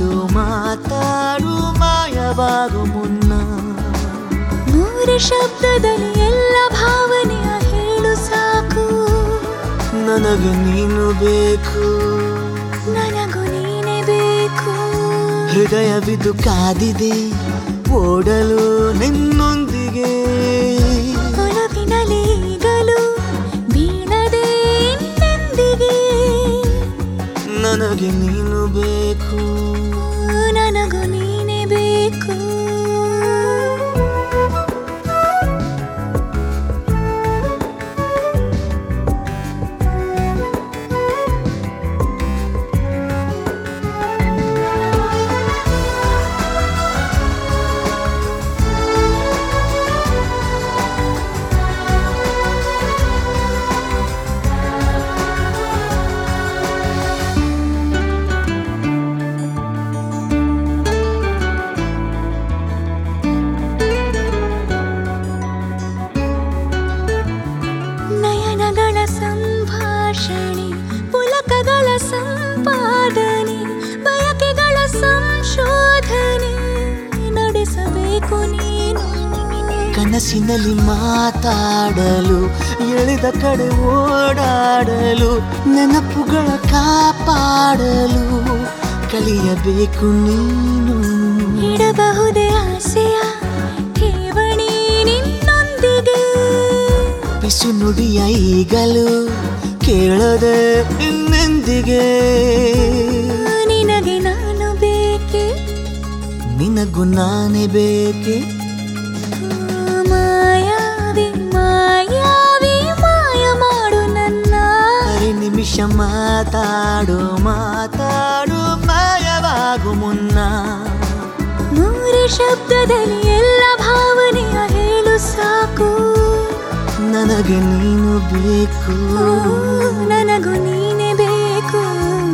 ಮಾತಾಡು ಮಾತಾಡು ಮಾಯವಾಗು ಮುನ್ನ ಮೂರು ಶಬ್ದದಲ್ಲಿ ಎಲ್ಲ ಭಾವನೆಯ ಹೇಳು ಸಾಕು ನನಗೆ ನೀನು ಬೇಕು ನನಗೂ ನೀನೇ ಬೇಕು ಹೃದಯವಿದು ಕಾದಿದೆ ಓಡಲು ನಿನ್ನೊಂದಿಗೆ ಒಲವಿನಲ್ಲಿ ಈಗಲೂ ಬೀಳದೆ ಇನ್ನೆಂದಿಗೆ ನನಗೆ ನೀನು ಬೇಕು ನನಗೂ ನೀನೇ ಬೇಕು ನಯನಗಳ ಸಂಭಾಷಣೆ ಪುಲಕಗಳ ಸಂಪಾದನೆ ಬಯಕೆಗಳ ಸಂಶೋಧನೆ ನಡೆಸಬೇಕು ನೀನು ಕನಸಿನಲ್ಲಿ ಮಾತಾಡಲು ಎಳೆದ ಕಡೆ ಓಡಾಡಲು ನೆನಪುಗಳ ಕಾಪಾಡಲು ಕಲಿಯಬೇಕು ನೀನು ಇಡಬಹುದೇ ಆಸೆಯ ಠೇವಣಿ ನಿನ್ನೊಂದಿಗೆ ಬಿಸು ನುಡಿಯ ಈಗಲು ಕೇಳದೆ ಇನ್ನೆಂದಿಗೆ ನಿನಗೆ ನಾನು ಬೇಕೆ ನಿನಗೂ ನಾನೇ ಬೇಕೆ ಮಾಯಾವಿ ಮಾಯಾವಿ ಮಾಯ ಮಾಡು ನನ್ನ ಅರೆ ನಿಮಿಷ ಮಾತಾಡು ಮಾತಾಡು ಮಾಯವಾಗು ಮುನ್ನ ಮೂರು ಶಬ್ದದಲ್ಲಿ ಎಲ್ಲ ಭಾವನೆಯ ಹೇಳು ಸಾಕು ನನಗೆ ನೀನು ಬೇಕು ನನಗೂ ನೀನೇ ಬೇಕು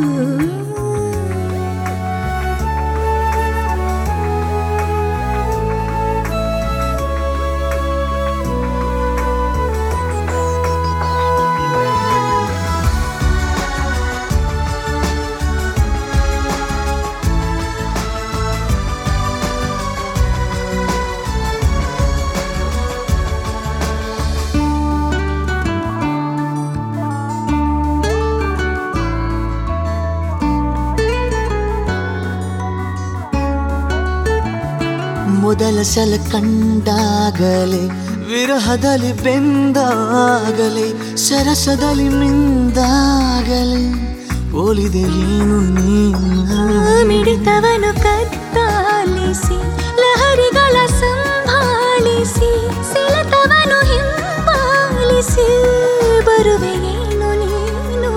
ಮೊದಲ ಸಲ ಕಂಡಾಗಲೇ ವಿರಹದಲ್ಲಿ ಬೆಂದಾಗಲೇ ಸರಸದಲ್ಲಿ ಮಿಂದಾಗಲೇ ಹೋಲಿದೆ ಏನು ನೀನು ಮಿಡಿತವನು ಕತ್ತಾಲಿಸಿ ಲಹರಿಗಳ ಸಂಭಾಳಿಸಿ ಸೆಳೆತವನು ಹಿಂಬಾಲಿಸಿ ಬರುವೆ ಏನು ನೀನು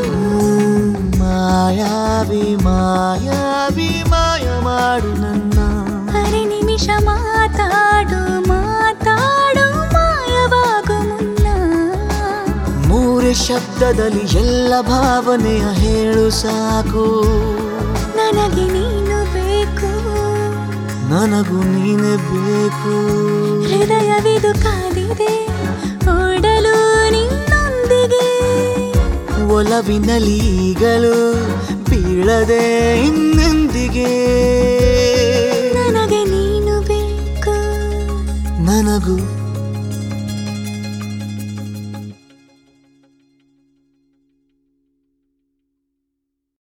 ಮಾಯಾವಿ ಮಾಯಾವಿ ಮಾಯ ಮಾಡು ನನ್ನ ಅರೆ ನಿಮಿಷ ಮಾತಾಡು ಮಾತಾಡು ಮಾಯವಾಗು ಮುನ್ನ ಮೂರೇ ಶಬ್ದದಲ್ಲಿ ಎಲ್ಲ ಭಾವನೆಯ ಹೇಳು ಸಾಕು ನನಗೆ ನೀನು ಬೇಕು ನನಗೂ ನೀನೇ ಬೇಕು ಹೃದಯವಿದು ಕಾದಿದೆ ಓಡಲು ನಿನ್ನೊಂದಿಗೆ ಒಲವಿನಲ್ಲಿ ಈಗಲೂ ಬೀಳದೆ ಇನ್ನೆಂದಿಗೆ